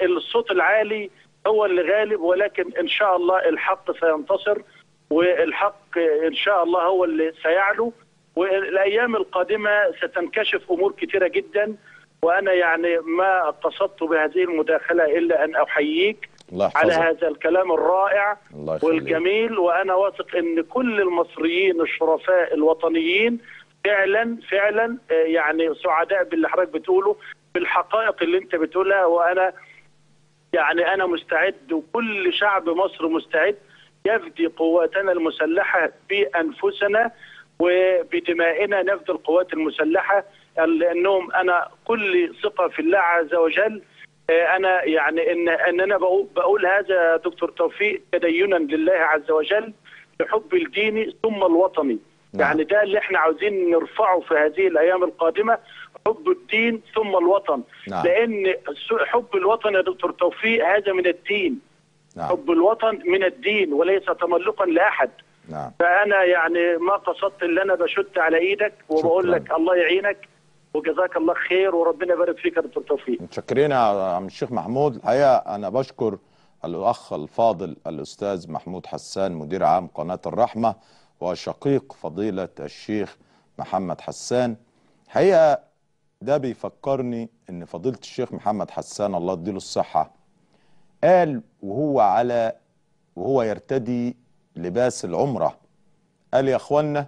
الصوت العالي هو اللي غالب ولكن ان شاء الله الحق سينتصر والحق ان شاء الله هو اللي سيعلو والايام القادمه ستنكشف امور كثيره جدا وانا يعني ما قصدت بهذه المداخله الا ان احييك الله على يحفظك هذا الكلام الرائع الله يخليك. والجميل وانا واثق ان كل المصريين الشرفاء الوطنيين فعلا فعلا آه، يعني سعداء باللي حضرتك بتقوله بالحقائق اللي انت بتقولها وانا يعني انا مستعد وكل شعب مصر مستعد يفدي قواتنا المسلحه بانفسنا وبدمائنا نفدي القوات المسلحه لانهم انا كل ثقه في الله عز وجل آه، انا يعني ان ان انا بقول, بقول هذا يا دكتور توفيق تدينا لله عز وجل لحب الدين ثم الوطني نعم. يعني ده اللي احنا عاوزين نرفعه في هذه الايام القادمه حب الدين ثم الوطن نعم. لان الس- حب الوطن يا دكتور توفيق هذا من الدين نعم حب الوطن من الدين وليس تملقا لاحد نعم فانا يعني ما قصدت ان انا بشد على ايدك وبقول شكراً. لك الله يعينك وجزاك الله خير وربنا يبارك فيك يا دكتور توفيق متشكرين يا عم الشيخ محمود الحقيقه انا بشكر الاخ الفاضل الاستاذ محمود حسان مدير عام قناه الرحمه وشقيق فضيله الشيخ محمد حسان الحقيقه ده بيفكرني ان فضيله الشيخ محمد حسان الله يديله الصحه قال وهو على وهو يرتدي لباس العمره قال يا اخوانا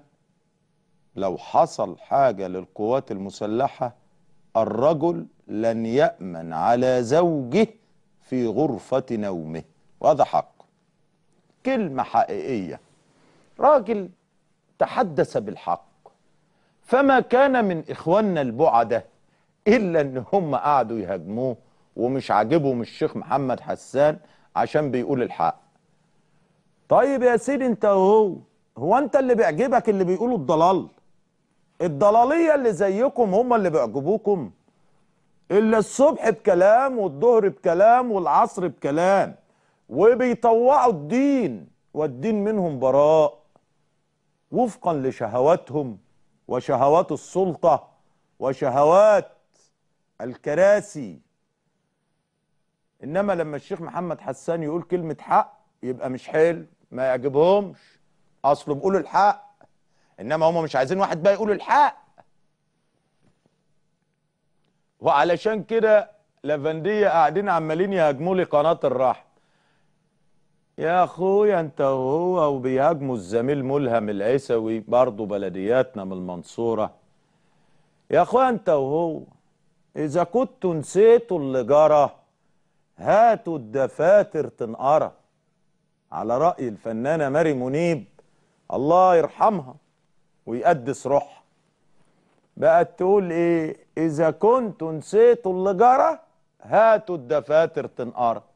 لو حصل حاجه للقوات المسلحه الرجل لن يأمن على زوجه في غرفة نومه وهذا حق كلمة حقيقية راجل تحدث بالحق فما كان من إخواننا البعدة إلا إن هم قعدوا يهاجموه ومش عاجبهم الشيخ محمد حسان عشان بيقول الحق طيب يا سيدي انت وهو هو انت اللي بيعجبك اللي بيقولوا الضلال الضلالية اللي زيكم هم اللي بيعجبوكم إلا الصبح بكلام والظهر بكلام والعصر بكلام وبيطوعوا الدين والدين منهم براء وفقا لشهواتهم وشهوات السلطة وشهوات الكراسي إنما لما الشيخ محمد حسان يقول كلمة حق يبقى مش حلو ما يعجبهمش أصله بيقولوا الحق إنما هم مش عايزين واحد بقى يقول الحق وعلشان كده لافندية قاعدين عمالين يهاجموا لي قناة الرحم يا اخويا انت وهو وبيهاجموا الزميل ملهم العيسوي برضه بلدياتنا من المنصورة يا اخويا انت وهو اذا كنتوا نسيتوا اللي جرى هاتوا الدفاتر تنقرا على رأي الفنانة ماري منيب الله يرحمها ويقدس روحها بقت تقول ايه اذا كنتوا نسيتوا اللي جرى هاتوا الدفاتر تنقرا